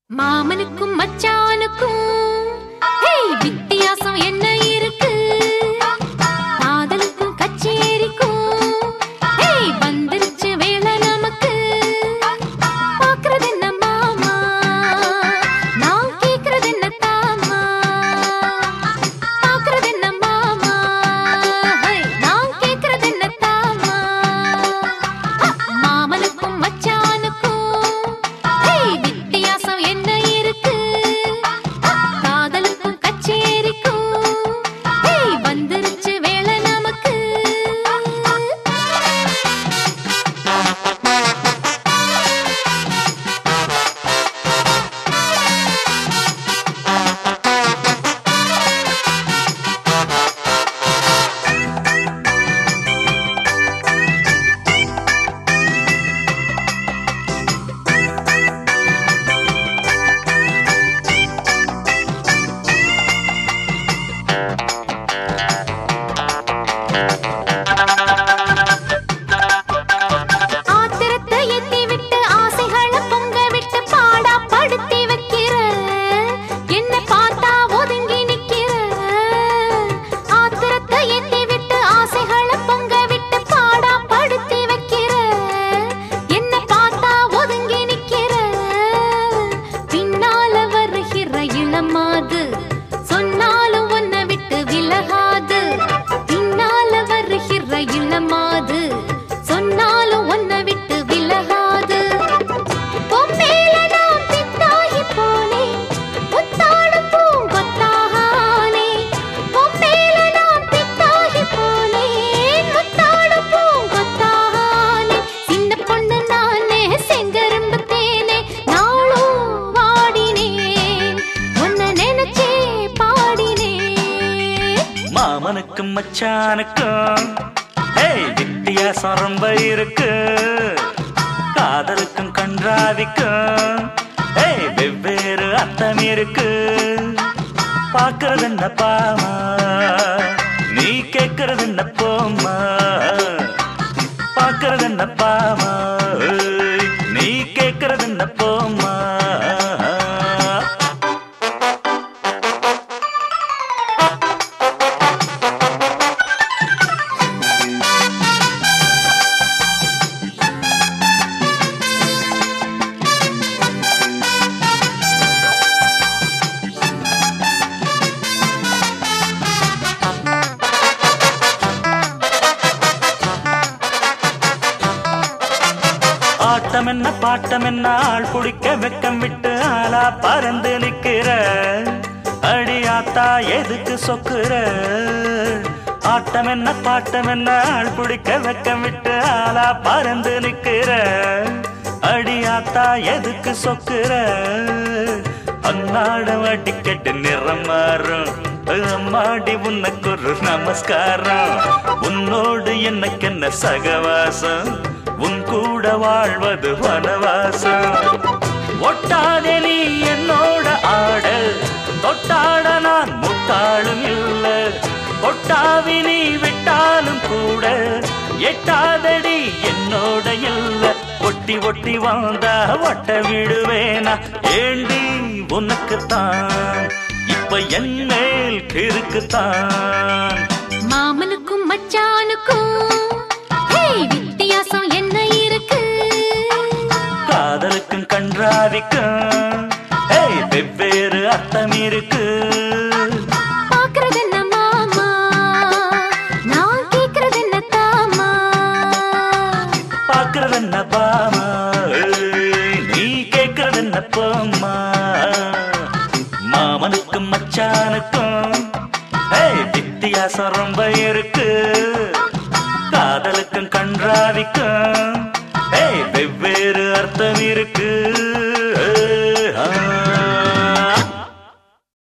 மாமனுக்கும் மச்சானுக்கும் hey, வித்தியாசம் என்ன இருக்கு காதலுக்கும் கச்சேரிக்கும் ஹேய், வந்துருச்சு வேலை நமக்கு பாக்குறது என்ன மாமா நான் கேக்குறது என்ன தாமா பாக்குறது என்ன மாமா ஹை, நான் கேக்குறது என்ன தாமா மாமனுக்கும் மச்சானுக்கும் ஹேய், வித்தியாசம் என்ன இருக்கு காதலுக்கும் கச்சேரிக்கும் ஹேய், வந்துருச்சு வேலை நமக்கு ஆத்திரத்தை எத்தி விட்டு ஆசைகளை பொங்க விட்டு பாடா படுத்தி வைக்கிற என்ன பார்த்தா ஒதுங்கி நிக்கிற ஆத்திரத்தை எத்தி விட்டு ஆசைகளை பொங்க விட்டு பாடா படுத்தி வைக்கிற என்ன பார்த்தா ஒதுங்கி நிக்கிற பின்னால வருகிற இளமாது சொன்னாலும் உன்னை விட்டு விலகாது பின்னால வருகிற இளமாது சொன்னாலும் உன்னை விட்டு விலகாது பொம்மேல நான் பித்தாகி போனேன் புத்தாடும் பூங்கொத்தாகானே பொம்மேல நான் பித்தாகி போனேன் புத்தாடும் பூங்கொத்தாகானே சின்ன பொண்ணு நானே செங்கரும்பு தேனே நாளும் வாடினேன் உன்னை நினைச்சே பாடினேன் மாமனுக்கும் மச்சானுக்கும் ஏய் வித்தியாசம் ரொம்ப இருக்கு காதலுக்கும் கன்றாவிக்கும் ஏய் வெவ்வேறு அர்த்தம் இருக்கு பாக்குறது என்ன பாமா நீ கேக்குறது என்ன போமா பாக்குறது என்ன பாமா ஏய், நீ கேக்குறது என்ன போமா ஆட்டம் என்ன பாட்டம் என்ன ஆள் குடிக்க வெக்கம் விட்டு ஆளா பறந்து நிக்கிற அடியாத்தா எதுக்கு சொக்குற ஆட்டம் என்ன பாட்டம் என்ன ஆள் குடிக்க வெக்கம் விட்டு ஆளா பறந்து நிக்கிற அடியாத்தா எதுக்கு சொக்குற அன்னாடம் அடிக்கட்டு நிறம் மாறும் அம்மாடி உனக்கு ஒரு நமஸ்காரம் உன்னோடு எனக்கு என்ன சகவாசம் உன் கூட வாழ்வது வனவாசம் ஒட்டாதே நீ என்னோட ஆட தொட்டாட நான் முட்டாளும் இல்ல ஒட்டாவி நீ விட்டாலும் கூட எட்டாதடி என்னோட இல்ல ஒட்டி ஒட்டி வந்தா வட்ட விடுவேனா ஏண்டி உனக்குத்தான் இப்ப என் மேல் கிறுக்குத்தான் மாமனுக்கும் மச்சானுக்கும் ஹேய், வித்தியாசம் என்ன இருக்கு காதலுக்கும் கன்றாவிக்கும் ஏய் வெவ்வேறு அர்த்தம் இருக்கு பாக்குறது என்ன மாமா நான் கேக்குறது என்ன தாமா பாக்குறது என்ன பாமா ஏய், நீ கேக்குறது என்ன போம்மா மாமனுக்கும் மச்சானுக்கும் ஏய் வித்தியாசம் ரொம்ப இருக்கு காதலுக்கும் கன்றாவிக்கும் ஏய் வெவ்வேறு அர்த்தம் இருக்கு